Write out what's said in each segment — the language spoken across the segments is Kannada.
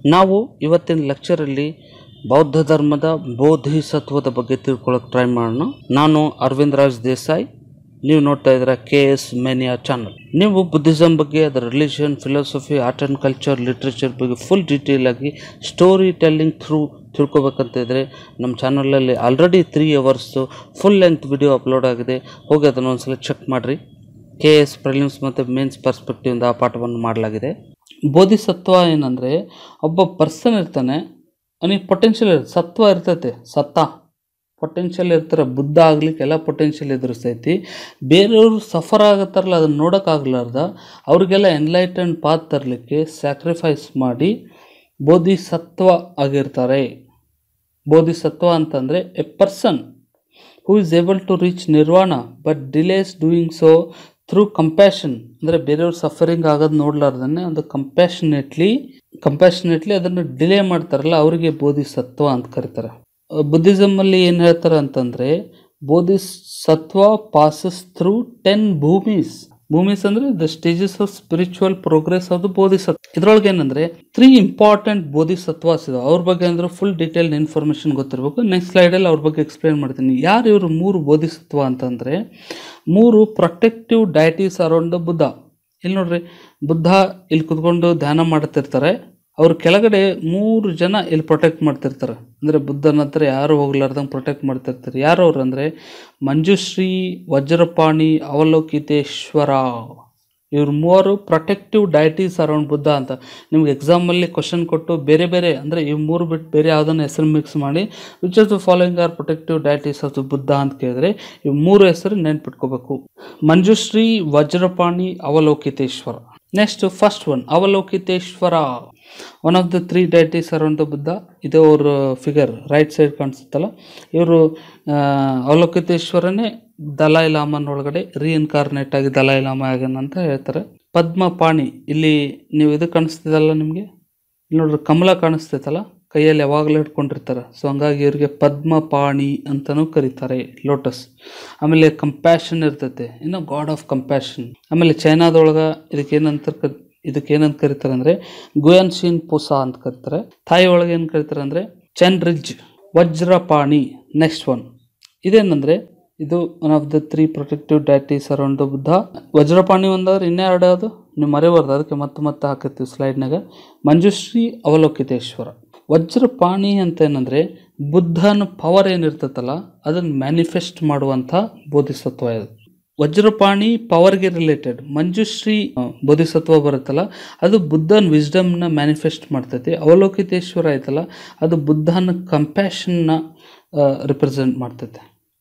ನಾವು ಇವತ್ತಿನ ಲೆಕ್ಚರಲ್ಲಿ ಬೌದ್ಧ ಧರ್ಮದ ಬೋಧಿಸತ್ವದ ಬಗ್ಗೆ ತಿಳ್ಕೊಳ್ಳೋಕೆ ಟ್ರೈ ಮಾಡೋಣ ನಾನು ಅರವಿಂದ್ ರಾಜ್ ದೇಸಾಯಿ ನೀವು ನೋಡ್ತಾ ಇದ್ದೀರಾ ಕೆ ಎಸ್ ಮೇನಿಯಾ ಚಾನಲ್ ನೀವು ಬುದ್ಧಿಸಮ್ ಬಗ್ಗೆ ಅದರ religion philosophy art and culture literature ಬಗ್ಗೆ ಫುಲ್ ಡೀಟೇಲ್ ಆಗಿ ಸ್ಟೋರಿ ಟೆಲ್ಲಿಂಗ್ ಥ್ರೂ ತಿಳ್ಕೊಬೇಕಂತ ಇದ್ದರೆ ನಮ್ಮ ಚಾನಲಲ್ಲಿ already three hours full length video upload ಆಗಿದೆ ಹೋಗಿ ಅದನ್ನು ಒಂದ್ಸಲ ಚೆಕ್ ಮಾಡಿರಿ ಕೆ ಎಸ್ ಪ್ರಿಲಿಮ್ಸ್ ಮತ್ತು ಮೇನ್ಸ್ ಪರ್ಸ್ಪೆಕ್ಟಿವಿಂದ ಆ ಪಾಠವನ್ನು ಮಾಡಲಾಗಿದೆ ಬೋಧಿಸತ್ವ ಏನಂದರೆ ಒಬ್ಬ ಪರ್ಸನ್ ಇರ್ತಾನೆ ಅವನಿಗೆ ಪೊಟೆನ್ಷಿಯಲ್ ಇರುತ್ತೆ ಸತ್ವ ಇರ್ತೈತೆ ಸತ್ತ ಪೊಟೆನ್ಷಿಯಲ್ ಇರ್ತಾರೆ ಬುದ್ಧ ಆಗ್ಲಿಕ್ಕೆ ಎಲ್ಲ ಪೊಟೆನ್ಷಿಯಲ್ ಎದುರಿಸ್ತೈತಿ ಬೇರೆಯವರು ಸಫರ್ ಆಗತ್ತಾರಲ್ಲ ಅದನ್ನು ನೋಡೋಕ್ಕಾಗ್ಲಾರ್ದ ಅವ್ರಿಗೆಲ್ಲ ಎನ್ಲೈಟನ್ ಪಾತ್ ತರಲಿಕ್ಕೆ ಸ್ಯಾಕ್ರಿಫೈಸ್ ಮಾಡಿ ಬೋಧಿಸತ್ವ ಆಗಿರ್ತಾರೆ ಬೋಧಿಸತ್ವ ಅಂತಂದರೆ a person who is able to reach nirvana but delays doing so through compassion ಅಂದರೆ ಬೇರೆಯವ್ರ ಸಫರಿಂಗ್ ಆಗೋದು ನೋಡ್ಲಾರ್ದನ್ನೇ ಒಂದು ಕಂಪ್ಯಾಷನೇಟ್ಲಿ ಕಂಪ್ಯಾಷನೇಟ್ಲಿ ಅದನ್ನು ಡಿಲೇ ಮಾಡ್ತಾರಲ್ಲ ಅವರಿಗೆ ಬೋಧಿಸತ್ವ ಅಂತ ಕರೀತಾರೆ ಬುದ್ಧಿಸಮಲ್ಲಿ ಏನು ಹೇಳ್ತಾರೆ ಅಂತಂದರೆ Bodhisattva passes through ten bhumis bhumis ಅಂದರೆ the stages of spiritual progress ಅದು ಬೋಧಿಸತ್ವ ಇದ್ರೊಳಗೆ ಏನಂದ್ರೆ ತ್ರೀ ಇಂಪಾರ್ಟೆಂಟ್ ಬೋಧಿಸತ್ವಾಸ್ ಇದಾವೆ ಅವ್ರ ಬಗ್ಗೆ ಅಂದ್ರೆ ಫುಲ್ ಡೀಟೇಲ್ ಇನ್ಫಾರ್ಮೇಷನ್ ಗೊತ್ತಿರಬೇಕು ನೆಕ್ಸ್ಟ್ ಸ್ಲೈಡಲ್ಲಿ ಅವ್ರ ಬಗ್ಗೆ ಎಕ್ಸ್ಪ್ಲೇನ್ ಮಾಡ್ತೀನಿ ಯಾರು ಇವರು ಮೂರು ಬೋಧಿಸತ್ವ ಅಂತಂದರೆ ಮೂರು protective deities around the Buddha ಇಲ್ಲಿ ನೋಡ್ರಿ ಬುದ್ಧ ಇಲ್ಲಿ ಕುತ್ಕೊಂಡು ಧ್ಯಾನ ಮಾಡ್ತಿರ್ತಾರೆ ಅವ್ರ ಕೆಳಗಡೆ ಮೂರು ಜನ ಇಲ್ಲಿ ಪ್ರೊಟೆಕ್ಟ್ ಮಾಡ್ತಿರ್ತಾರೆ ಅಂದರೆ ಬುದ್ಧನ ಹತ್ರ ಯಾರು ಹೋಗ್ಲಾರ್ದಂಗೆ ಪ್ರೊಟೆಕ್ಟ್ ಮಾಡ್ತಿರ್ತಾರೆ ಯಾರು ಅವ್ರು ಅಂದರೆ ಮಂಜುಶ್ರೀ ವಜ್ರಪಾಣಿ ಅವಲೋಕಿತೇಶ್ವರ ಇವ್ರು ಮೂವರು ಪ್ರೊಟೆಕ್ಟಿವ್ ಡೈಟೀಸ್ ಅರೌಂಡ್ ಬುದ್ಧ ಅಂತ ನಿಮ್ಗೆ ಎಕ್ಸಾಮಲ್ಲಿ ಕ್ವಶನ್ ಕೊಟ್ಟು ಬೇರೆ ಬೇರೆ ಅಂದರೆ ಇವು ಮೂರು ಬಿಟ್ಟು ಬೇರೆ ಯಾವುದನ್ನು ಹೆಸರು ಮಿಕ್ಸ್ ಮಾಡಿ which as the following are protective deities of the Buddha ಅಂತ ಕೇಳಿದ್ರೆ ಇವು ಮೂರು ಹೆಸರು ನೆನ್ಪಿಟ್ಕೋಬೇಕು Manjushri Vajrapani Avalokiteshvara next first one Avalokiteshvara one of the three deities around the Buddha ಇದು ಅವ್ರ ಫಿಗರ್ ರೈಟ್ ಸೈಡ್ ಕಾಣಿಸುತ್ತಲ್ಲ ಇವರು ಅವಲೋಕಿತೇಶ್ವರನೇ ದಲಾಯ್ ಲಾಮನ್ ಒಳಗಡೆ ರೀಇನ್ಕಾರ್ನೇಟ್ ಆಗಿ ದಲಾಯ್ ಲಾಮ ಆಗ್ಯಾನ ಅಂತ ಹೇಳ್ತಾರೆ ಪದ್ಮಪಾಣಿ ಇಲ್ಲಿ ನೀವು ಇದು ಕಾಣಿಸ್ತಿದಲ್ಲ ನಿಮಗೆ ಇಲ್ಲಿ ನೋಡ್ರಿ ಕಮಲ ಕಾಣಿಸ್ತೈತಲ್ಲ ಕೈಯಲ್ಲಿ ಯಾವಾಗಲೂ ಹಿಡ್ಕೊಂಡಿರ್ತಾರೆ ಸೊ ಹಂಗಾಗಿ ಇವ್ರಿಗೆ ಪದ್ಮಪಾಣಿ ಅಂತಲೂ ಕರೀತಾರೆ ಲೋಟಸ್ ಆಮೇಲೆ ಕಂಪ್ಯಾಷನ್ ಇರ್ತೈತೆ ಇನ್ನು ಗಾಡ್ ಆಫ್ ಕಂಪ್ಯಾಷನ್ ಆಮೇಲೆ ಚೈನಾದೊಳಗೆ ಇದಕ್ಕೆ ಏನಂತ ಕ ಇದಕ್ಕೆ ಏನಂತ ಕರೀತಾರೆ ಅಂದರೆ ಗುಯನ್ ಶಿನ್ ಪುಸಾ ಅಂತ ಕರೀತಾರೆ ತಾಯಿ ಒಳಗೆ ಏನು ಕರೀತಾರೆ ಅಂದರೆ ಚೆನ್ ರಿಜ್ ವಜ್ರಪಾಣಿ ನೆಕ್ಸ್ಟ್ ಒನ್ ಇದೇನಂದರೆ ಇದು one of the three protective deities around the Buddha Vajrapani ಒಂದಾದ್ರೆ ಇನ್ನೆರಡು ಅದು ನೀವು ಮರೆಯಬಾರ್ದು ಅದಕ್ಕೆ ಮತ್ತೆ ಮತ್ತೆ ಹಾಕಿರ್ತೀವಿ ಸ್ಲೈಡ್ನಾಗ ಮಂಜುಶ್ರೀ ಅವಲೋಕಿತೇಶ್ವರ ವಜ್ರಪಾಣಿ ಅಂತ ಏನಂದರೆ ಬುದ್ಧನ ಪವರ್ ಏನಿರ್ತೈತಲ್ಲ ಅದನ್ನು ಮ್ಯಾನಿಫೆಸ್ಟ್ ಮಾಡುವಂಥ ಬೋಧಿಸತ್ವ ಇದು ವಜ್ರಪಾಣಿ ಪವರ್ಗೆ ರಿಲೇಟೆಡ್ ಮಂಜುಶ್ರೀ ಆ, ಬೋಧಿಸತ್ವ ಬರುತ್ತಲ್ಲ ಅದು ಬುದ್ಧನ ವಿಸ್ಡಮ್ನ ಮ್ಯಾನಿಫೆಸ್ಟ್ ಮಾಡ್ತೈತಿ ಅವಲೋಕಿತೇಶ್ವರ ಐತಲ್ಲ ಅದು ಬುದ್ಧನ ಕಂಪ್ಯಾಷನ್ನ ರಿಪ್ರೆಸೆಂಟ್ ಮಾಡ್ತೈತೆ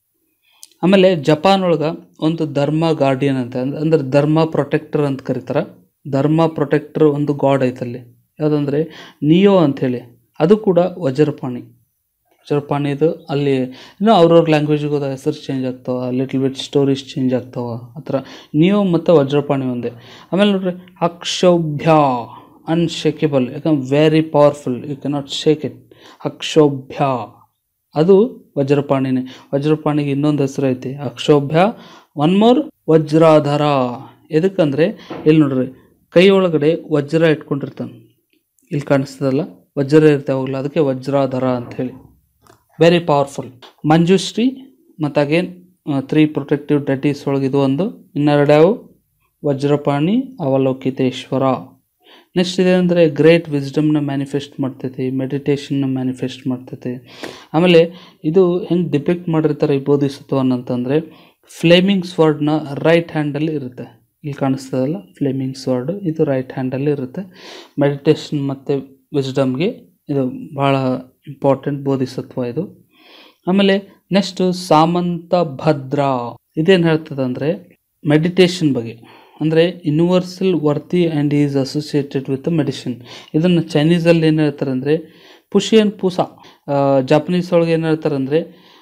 ಆಮೇಲೆ ಜಪಾನ್ ಒಳಗೆ ಒಂದು ಧರ್ಮ ಗಾರ್ಡಿಯನ್ ಅಂತ ಅಂದ್- ಅಂದ್ರೆ ಧರ್ಮ ಪ್ರೊಟೆಕ್ಟರ್ ಅಂತ ಕರೀತಾರೆ ಧರ್ಮ ಪ್ರೊಟೆಕ್ಟರ್ ಒಂದು ಗಾಡ್ ಐತಲ್ಲಿ ಯಾವುದಂದ್ರೆ ನಿಯೋ ಅಂಥೇಳಿ ಅದು ಕೂಡ ವಜ್ರಪಾಣಿ ವಜ್ರಪಾಣಿದು ಅಲ್ಲಿ ಇನ್ನೂ ಅವ್ರವ್ರ ಲ್ಯಾಂಗ್ವೇಜಿಗೆ ಹೋದ ಹೆಸರು ಚೇಂಜ್ ಆಗ್ತಾವ ಲಿಟ್ಲ್ ಬಿಟ್ ಸ್ಟೋರೀಸ್ ಚೇಂಜ್ ಆಗ್ತಾವ ಆ ಥರ ನಿಯೋ ಮತ್ತು ವಜ್ರಪಾಣಿ ಒಂದೇ ಆಮೇಲೆ ನೋಡ್ರಿ ಅಕ್ಷೋಭ್ಯ ಅನ್ಶೇಕೆಬಲ್ ಯಾಕಂದ್ರೆ very powerful you cannot shake it Akshobhya ಅದು ವಜ್ರಪಾಣಿನೇ ವಜ್ರಪಾಣಿಗೆ ಇನ್ನೊಂದು ಹೆಸರು ಐತಿ ಅಕ್ಷೋಭ್ಯ ಒನ್ ಮೋರ್ ವಜ್ರಾಧರ ಎದಕ್ಕಂದ್ರೆ ಇಲ್ಲಿ ನೋಡ್ರಿ ಕೈ ಒಳಗಡೆ ವಜ್ರ ಇಟ್ಕೊಂಡಿರ್ತಾನೆ ಇಲ್ಲಿ ಕಾಣಿಸ್ತದಲ್ಲ ವಜ್ರ ಇರುತ್ತೆ ಅವಾಗಲ್ಲ ಅದಕ್ಕೆ ವಜ್ರಾಧರ ಅಂತ ಹೇಳಿ ವೆರಿ ಪವರ್ಫುಲ್ ಮಂಜುಶ್ರೀ ಮತ್ತು ಅಗೇನ್ ತ್ರೀ ಪ್ರೊಟೆಕ್ಟಿವ್ ಡಟೀಸ್ ಒಳಗೆ ಇದು ಒಂದು ಇನ್ನೆರಡು ಯಾವ ವಜ್ರಪಾಣಿ ಅವಲೋಕಿತೇಶ್ವರ ನೆಕ್ಸ್ಟ್ ಇದೇನೆಂದರೆ ಗ್ರೇಟ್ ವಿಸ್ಡಮ್ನ ಮ್ಯಾನಿಫೆಸ್ಟ್ ಮಾಡ್ತೈತಿ ಮೆಡಿಟೇಷನ್ನ ಮ್ಯಾನಿಫೆಸ್ಟ್ ಮಾಡ್ತೈತಿ ಆಮೇಲೆ ಇದು ಹೆಂಗೆ ಡಿಪಿಕ್ಟ್ ಮಾಡಿರ್ತಾರೆ ಈ ಬೋಧಿಸತ್ವನ್ ಅಂತಂದರೆ ಫ್ಲೇಮಿಂಗ್ ಸ್ವರ್ಡ್ನ ರೈಟ್ ಹ್ಯಾಂಡಲ್ಲಿ ಇರುತ್ತೆ ಇಲ್ಲಿ ಕಾಣಿಸ್ತದಲ್ಲ ಫ್ಲೇಮಿಂಗ್ ಸ್ವರ್ಡ್ ಇದು ರೈಟ್ ಹ್ಯಾಂಡಲ್ಲಿ ಇರುತ್ತೆ ಮೆಡಿಟೇಷನ್ ಮತ್ತು ವಿಸ್ಡಮ್ಗೆ ಇದು ಭಾಳ ಇಂಪಾರ್ಟೆಂಟ್ ಬೋಧಿಸತ್ವ ಇದು ಆಮೇಲೆ ನೆಕ್ಸ್ಟ್ ಸಾಮಂತ ಭದ್ರ ಇದೇನು ಹೇಳ್ತದೆ ಅಂದರೆ ಮೆಡಿಟೇಷನ್ ಬಗ್ಗೆ ಅಂದರೆ universal worthy and is associated with medicine ಇದನ್ನು ಚೈನೀಸಲ್ಲಿ ಏನು ಹೇಳ್ತಾರೆ ಅಂದರೆ ಪುಷಿಯನ್ ಪೂಸ ಜಾಪನೀಸ್ ಒಳಗೆ ಏನು ಹೇಳ್ತಾರೆ ಅಂದರೆ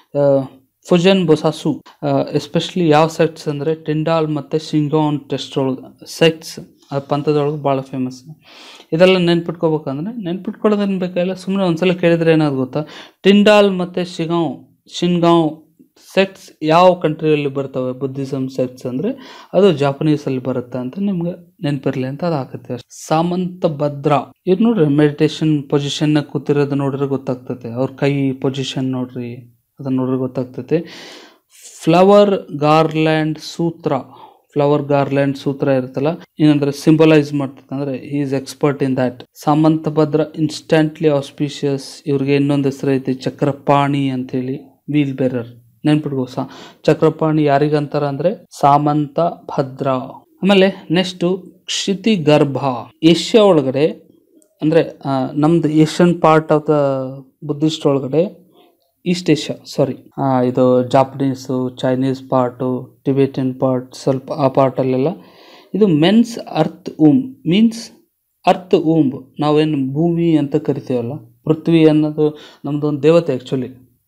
ಫುಜನ್ ಬೊಸಾಸು ಎಸ್ಪೆಷಲಿ ಯಾವ ಸೆಟ್ಸ್ ಅಂದರೆ ಟಿಂಡಾಲ್ ಮತ್ತು ಶಿಂಗಾನ್ ಟೆಸ್ಟ್ ಒಳಗೆ ಸೆಟ್ಸ್ ಆ ಪಂಥದೊಳಗೆ ಭಾಳ ಫೇಮಸ್ ಇದೆಲ್ಲ ನೆನ್ಪಿಟ್ಕೋಬೇಕಂದ್ರೆ ನೆನ್ಪಿಟ್ಕೊಳ್ಳೋದೇನು ಬೇಕಾಗಿಲ್ಲ ಸುಮ್ಮನೆ ಒಂದ್ಸಲ ಕೇಳಿದ್ರೆ ಏನಾದ್ರು ಗೊತ್ತಾ ಟಿಂಡಾಲ್ ಮತ್ತು ಶಿಗಾಂವ್ ಶಿನ್ಗಾಂವ್ ಸೆಕ್ಟ್ಸ್ ಯಾವ ಕಂಟ್ರಿಯಲ್ಲಿ ಬರ್ತವೆ ಬುದ್ಧಿಸಮ್ ಸೆಕ್ಟ್ಸ್ ಅಂದರೆ ಅದು ಜಾಪನೀಸಲ್ಲಿ ಬರುತ್ತೆ ಅಂತ ನಿಮ್ಗೆ ನೆನಪಿರಲಿ ಅಂತ ಅದು ಹಾಕತ್ತೆ ಸಾಮಂತ ಭದ್ರ ಇದು ನೋಡ್ರಿ ಮೆಡಿಟೇಷನ್ ಪೊಸಿಷನ್ ಕೂತಿರೋದು ನೋಡ್ರಿ ಗೊತ್ತಾಗ್ತೈತೆ ಅವ್ರ ಕೈ ಪೊಸಿಷನ್ ನೋಡ್ರಿ ಅದನ್ನ ನೋಡ್ರಿ ಗೊತ್ತಾಗ್ತೈತೆ flower garland sutra flower garland sutra ಇರುತ್ತಲ್ಲ ಏನಂದ್ರೆ ಸಿಂಬಲೈಸ್ ಮಾಡ್ತದೆ ಅಂದ್ರೆ is expert in that Samantabhadra instantly auspicious ಇವ್ರಿಗೆ ಇನ್ನೊಂದು ಹೆಸರು ಐತಿ ಚಕ್ರಪಾಣಿ ಅಂತೇಳಿ ವೀಲ್ ಬೇರರ್ ನೆನ್ಪಿಡ್ಕೋ ಸಾ ಚಕ್ರಪಾಣಿ ಯಾರಿಗಂತಾರ ಅಂದ್ರೆ ಸಾಮಂತ ಭದ್ರ ಆಮೇಲೆ ನೆಕ್ಸ್ಟ್ ಕ್ಷಿತಿ ಗರ್ಭ ಏಷ್ಯಾ ಒಳಗಡೆ ಅಂದ್ರೆ ಆ, ನಮ್ದು Asian part of the Buddhist ಒಳಗಡೆ ಈಸ್ಟ್ ಏಷ್ಯಾ ಸಾರಿ ಇದು Japanese Chinese part Tibetan part ಸ್ವಲ್ಪ ಆ ಪಾರ್ಟಲ್ಲೆಲ್ಲ ಇದು means earth womb means earth womb ನಾವೇನು ಭೂಮಿ ಅಂತ ಕರಿತೀವಲ್ಲ ಪೃಥ್ವಿ ಅನ್ನೋದು ನಮ್ಮದು ಒಂದು ದೇವತೆ ಆ್ಯಕ್ಚುಲಿ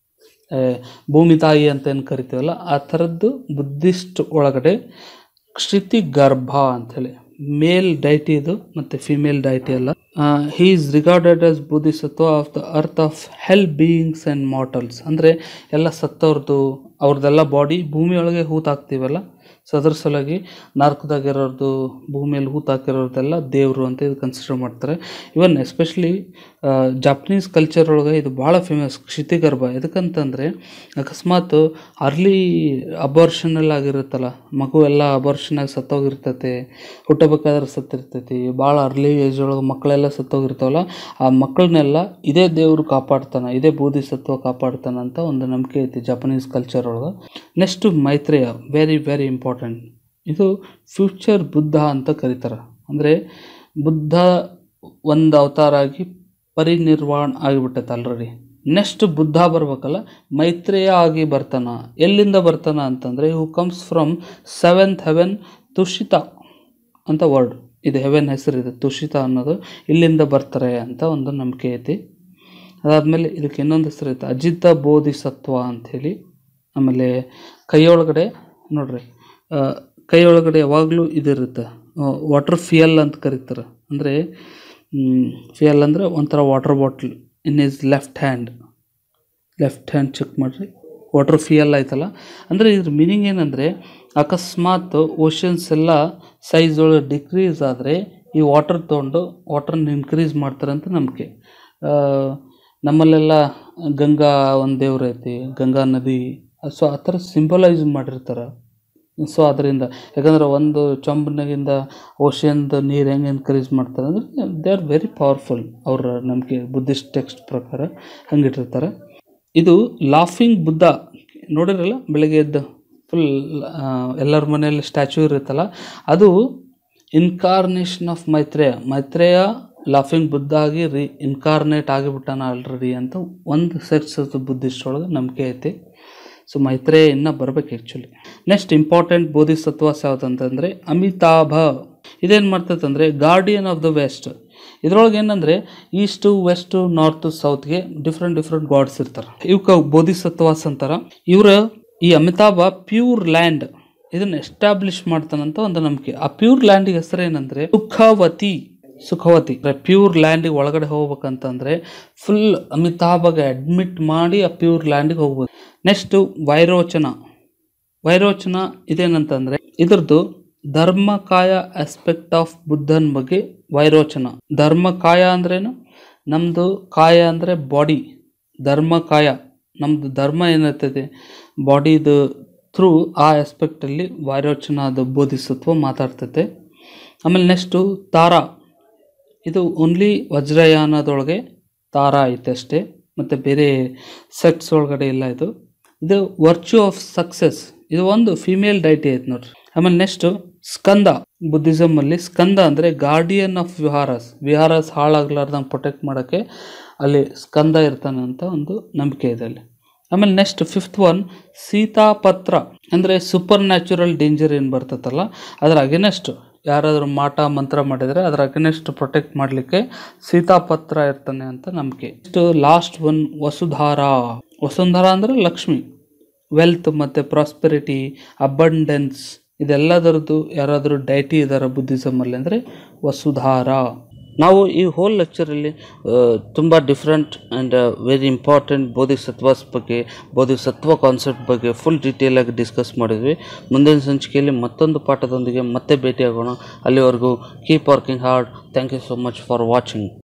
ಭೂಮಿ ತಾಯಿ ಅಂತ ಏನು ಕರಿತೀವಲ್ಲ ಆ ಥರದ್ದು ಬುದ್ಧಿಸ್ಟ್ ಒಳಗಡೆ ಕ್ಷಿತಿ ಗರ್ಭ ಅಂಥೇಳಿ ಮೇಲ್ ಡೈಟಿ ಇದು ಮತ್ತು ಫಿಮೇಲ್ ಡೈಟಿ ಅಲ್ಲ he is regarded as Bodhisattva of the earth of hell beings and mortals ಅಂದರೆ ಎಲ್ಲ ಸತ್ತವ್ರದ್ದು ಅವ್ರದ್ದೆಲ್ಲ ಬಾಡಿ ಭೂಮಿಯೊಳಗೆ ಹೂತಾಕ್ತೀವಲ್ಲ ಸೊ ಅದ್ರ ಸಲುವಾಗಿ ನರ್ಕದಾಗಿರೋರ್ದು ಭೂಮಿಯಲ್ಲಿ ಹೂತಾಕಿರೋರ್ದೆಲ್ಲ ದೇವರು ಅಂತ ಇದು ಕನ್ಸಿಡರ್ ಮಾಡ್ತಾರೆ ಇವನ್ ಎಸ್ಪೆಷಲಿ ಜಾಪನೀಸ್ ಕಲ್ಚರ್ ಒಳಗೆ ಇದು ಭಾಳ ಫೇಮಸ್ ಕ್ಷಿತಿಗರ್ಭ ಎದಕ್ಕಂತಂದರೆ ಅಕಸ್ಮಾತ್ ಅರ್ಲಿ ಅಬಾರ್ಷನಲ್ ಆಗಿರುತ್ತಲ್ಲ ಮಗು ಎಲ್ಲ ಅಬಾರ್ಷನ್ ಆಗಿ ಸತ್ತೋಗಿರ್ತೈತೆ ಹುಟ್ಟಬೇಕಾದ್ರೆ ಸತ್ತಿರ್ತೈತಿ ಭಾಳ ಅರ್ಲಿ ಏಜ್ ಒಳಗೆ ಮಕ್ಕಳೆಲ್ಲ ಸತ್ತೋಗಿರ್ತಾವಲ್ಲ ಆ ಮಕ್ಕಳನ್ನೆಲ್ಲ ಇದೇ ದೇವರು ಕಾಪಾಡ್ತಾನೆ ಇದೇ ಬೋಧಿಸತ್ವ ಕಾಪಾಡ್ತಾನೆ ಅಂತ ಒಂದು ನಂಬಿಕೆ ಐತಿ ಜಪನೀಸ್ ಕಲ್ಚರ್ ಒಳಗೆ next Maitreya very very important ಇದು ಫ್ಯೂಚರ್ ಬುದ್ಧ ಅಂತ ಕರೀತಾರೆ ಅಂದರೆ ಬುದ್ಧ ಒಂದು ಅವತಾರ ಆಗಿ ಪರಿನಿರ್ವಾಣ ಆಗಿಬಿಟ್ಟೈತೆ ಆಲ್ರೆಡಿ ನೆಕ್ಸ್ಟ್ ಬುದ್ಧ ಬರ್ಬೇಕಲ್ಲ ಮೈತ್ರೇಯ ಆಗಿ ಬರ್ತಾನ ಎಲ್ಲಿಂದ ಬರ್ತಾನ ಅಂತಂದರೆ who comes from seventh heaven Tushita ಅಂತ ವರ್ಡ್ ಇದು ಹೆವೆನ್ ಹೆಸರಿದೆ ತುಷಿತ ಅನ್ನೋದು ಇಲ್ಲಿಂದ ಬರ್ತಾರೆ ಅಂತ ಒಂದು ನಂಬಿಕೆ ಐತಿ ಅದಾದಮೇಲೆ ಇದಕ್ಕೆ ಇನ್ನೊಂದು ಹೆಸರು ಐತೆ ಅಜಿತ ಬೋಧಿಸತ್ವ ಅಂಥೇಳಿ ಆಮೇಲೆ ಕೈಯೊಳಗಡೆ ನೋಡ್ರಿ ಆ, ಕೈಯೊಳಗಡೆ ಯಾವಾಗಲೂ ಇದಿರುತ್ತೆ ವಾಟರ್ ಫಿಯಲ್ ಅಂತ ಕರೀತಾರೆ ಅಂದರೆ ಫಿಯಲ್ ಅಂದರೆ ಒಂಥರ water bottle in is left hand left hand check ಮಾಡಿರಿ ವಾಟರ್ ಫಿಯಲ್ ಆಯ್ತಲ್ಲ ಅಂದರೆ ಇದ್ರ ಮೀನಿಂಗ್ ಏನಂದರೆ ಅಕಸ್ಮಾತ್ ಓಷನ್ಸ್ ಎಲ್ಲ ಸೈಜ್ ಒಳಗೆ ಡಿಕ್ರೀಸ್ ಆದರೆ ಈ ವಾಟರ್ ತೊಗೊಂಡು ವಾಟರ್ನ ಇನ್ಕ್ರೀಸ್ ಮಾಡ್ತಾರೆ ಅಂತ ನಂಬಿಕೆ ಆ, ನಮ್ಮಲ್ಲೆಲ್ಲ ಗಂಗಾ ಒಂದು ದೇವ್ರು ಐತಿ ಗಂಗಾ ನದಿ ಸೊ ಆ ಥರ ಸಿಂಬಲೈಸ್ ಮಾಡಿರ್ತಾರೆ ಸೊ ಅದರಿಂದ ಯಾಕಂದ್ರೆ ಒಂದು ಚೊಂಬನಾಗಿಂದ ಓಷನ್ದು ನೀರು ಹೆಂಗೆ ಎನ್ಕರೇಜ್ ಮಾಡ್ತಾರೆ ಅಂದರೆ ದೇ ಆರ್ ವೆರಿ ಪವರ್ಫುಲ್ ಅವ್ರ ನಂಬಿಕೆ ಬುದ್ಧಿಸ್ಟ್ ಟೆಕ್ಸ್ಟ್ ಪ್ರಕಾರ ಹಂಗಿಟ್ಟಿರ್ತಾರೆ ಇದು ಲಾಫಿಂಗ್ ಬುದ್ಧ ನೋಡಿರಲ್ಲ ಬೆಳಗ್ಗೆ ಎದ್ದು ಫುಲ್ ಎಲ್ಲರ ಮನೆಯಲ್ಲಿ ಸ್ಟ್ಯಾಚ್ಯೂ ಇರುತ್ತಲ್ಲ ಅದು incarnation of Maitreya Maitreya laughing Buddha ಆಗಿ ರೀ ಇನ್ಕಾರ್ನೇಟ್ ಆಗಿಬಿಟ್ಟಾನ ಆಲ್ರೆಡಿ ಅಂತ ಒಂದು ಸೆಕ್ಸ್ ಬುದ್ಧಿಸ್ಟ್ ಒಳಗೆ ನಂಬಿಕೆ ಐತಿ ಸೊ ಮೈತ್ರೇಯ ಇನ್ನ ಬರ್ಬೇಕು ಆ್ಯಕ್ಚುಲಿ ನೆಕ್ಸ್ಟ್ ಇಂಪಾರ್ಟೆಂಟ್ ಬೋಧಿಸತ್ವಾಸ ಯಾವುದಂತಂದರೆ ಅಮಿತಾಭ ಇದೇನು ಮಾಡ್ತೈತಂದರೆ ಗಾರ್ಡಿಯನ್ ಆಫ್ ದ ವೆಸ್ಟ್ ಇದ್ರೊಳಗೆ ಏನಂದರೆ ಈಸ್ಟು ವೆಸ್ಟು ನಾರ್ತು ಸೌತ್ಗೆ ಡಿಫ್ರೆಂಟ್ ಡಿಫ್ರೆಂಟ್ ಗಾಡ್ಸ್ ಇರ್ತಾರೆ ಇವಕ್ಕೆ ಬೋಧಿಸತ್ವಾಸ್ ಅಂತಾರ ಇವ್ರ ಈ ಅಮಿತಾಭ ಪ್ಯೂರ್ ಲ್ಯಾಂಡ್ ಇದನ್ನ ಎಸ್ಟಾಬ್ಲಿಷ್ ಮಾಡ್ತಾನಂತ ಒಂದು ನಂಬಿಕೆ ಆ ಪ್ಯೂರ್ ಲ್ಯಾಂಡಿಗೆ ಹೆಸರು ಏನಂದ್ರೆ ಸುಖವತಿ ಸುಖವತಿ ಪ್ಯೂರ್ ಲ್ಯಾಂಡಿಗೆ ಒಳಗಡೆ ಹೋಗ್ಬೇಕಂತಂದ್ರೆ ಫುಲ್ ಅಮಿತಾಭಗೆ ಅಡ್ಮಿಟ್ ಮಾಡಿ ಆ ಪ್ಯೂರ್ ಲ್ಯಾಂಡಿಗೆ ಹೋಗ್ಬೋದು ನೆಕ್ಸ್ಟ್ ವೈರೋಚನ ವೈರೋಚನ ಇದೇನಂತಂದ್ರೆ ಇದ್ರದ್ದು ಧರ್ಮಕಾಯ ಆಸ್ಪೆಕ್ಟ್ ಆಫ್ ಬುದ್ಧನ್ ಬಗ್ಗೆ ವೈರೋಚನ ಧರ್ಮಕಾಯ ಅಂದ್ರೇನು ನಮ್ದು ಕಾಯ ಅಂದ್ರೆ ಬಾಡಿ ಧರ್ಮಕಾಯ ನಮ್ದು ಧರ್ಮ ಏನಿರ್ತೈತೆ ಬಾಡಿದು ಥ್ರೂ ಆ ಆಸ್ಪೆಕ್ಟಲ್ಲಿ ವೈರೋಚನದ ಬೋಧಿಸತ್ವ ಮಾತಾಡ್ತೈತೆ ಆಮೇಲೆ ನೆಕ್ಸ್ಟು ತಾರಾ ಇದು ಓನ್ಲಿ ವಜ್ರಯಾನದೊಳಗೆ ತಾರಾ ಐತೆ ಅಷ್ಟೇ ಮತ್ತು ಬೇರೆ ಸೆಟ್ಸ್ ಒಳಗಡೆ ಇಲ್ಲ ಇದು ಇದು ವರ್ಚ್ಯೂ ಆಫ್ ಸಕ್ಸಸ್ ಇದು ಒಂದು ಫಿಮೇಲ್ ಡೈಟಿ ಐತೆ ನೋಡ್ರಿ ಆಮೇಲೆ ನೆಕ್ಸ್ಟ್ ಸ್ಕಂದ ಬುದ್ಧಿಸಮ್ ಅಲ್ಲಿ ಸ್ಕಂದ ಅಂದ್ರೆ ಗಾರ್ಡಿಯನ್ ಆಫ್ ವಿಹಾರಸ್ ವಿಹಾರಸ್ ಹಾಳಾಗ್ಲಾರ್ದಂಗೆ ಪ್ರೊಟೆಕ್ಟ್ ಮಾಡೋಕ್ಕೆ ಅಲ್ಲಿ ಸ್ಕಂದ ಇರ್ತಾನೆ ಅಂತ ಒಂದು ನಂಬಿಕೆ ಇದೆ ಅಲ್ಲಿ ಆಮೇಲೆ ನೆಕ್ಸ್ಟ್ ಫಿಫ್ತ್ ಒನ್ ಸೀತಾಪತ್ರ ಅಂದರೆ ಸೂಪರ್ ನ್ಯಾಚುರಲ್ ಡೇಂಜರ್ ಏನು ಬರ್ತೈತಲ್ಲ ಅದರ ಅಗೇನೆಸ್ಟ್ ಯಾರಾದರೂ ಮಾಟ ಮಂತ್ರ ಮಾಡಿದರೆ ಅದರ ಅಗೇನೆಸ್ಟ್ ಪ್ರೊಟೆಕ್ಟ್ ಮಾಡಲಿಕ್ಕೆ ಸೀತಾಪತ್ರ ಇರ್ತಾನೆ ಅಂತ ನಂಬಿಕೆ next last one Vasudhara Vasundhara ಅಂದರೆ ಲಕ್ಷ್ಮಿ ವೆಲ್ತ್ ಮತ್ತು ಪ್ರಾಸ್ಪೆರಿಟಿ ಅಬಂಡೆನ್ಸ್ ಇದೆಲ್ಲದರದ್ದು ಯಾರಾದರೂ ಡೈಟಿ ಇದಾರ ಬುದ್ಧಿಸಮಲ್ಲಿ ಅಂದರೆ ವಸುಧಾರ ನಾವು ಈ ಹೋಲ್ ಲೆಕ್ಚರಲ್ಲಿ ತುಂಬ different and very important Bodhisattvas ಬಗ್ಗೆ ಬೋಧಿಸತ್ವ ಕಾನ್ಸೆಪ್ಟ್ ಬಗ್ಗೆ ಫುಲ್ ಡೀಟೇಲಾಗಿ ಡಿಸ್ಕಸ್ ಮಾಡಿದ್ವಿ ಮುಂದಿನ ಸಂಚಿಕೆಯಲ್ಲಿ ಮತ್ತೊಂದು ಪಾಠದೊಂದಿಗೆ ಮತ್ತೆ ಭೇಟಿಯಾಗೋಣ ಅಲ್ಲಿವರೆಗೂ keep working hard thank you so much for watching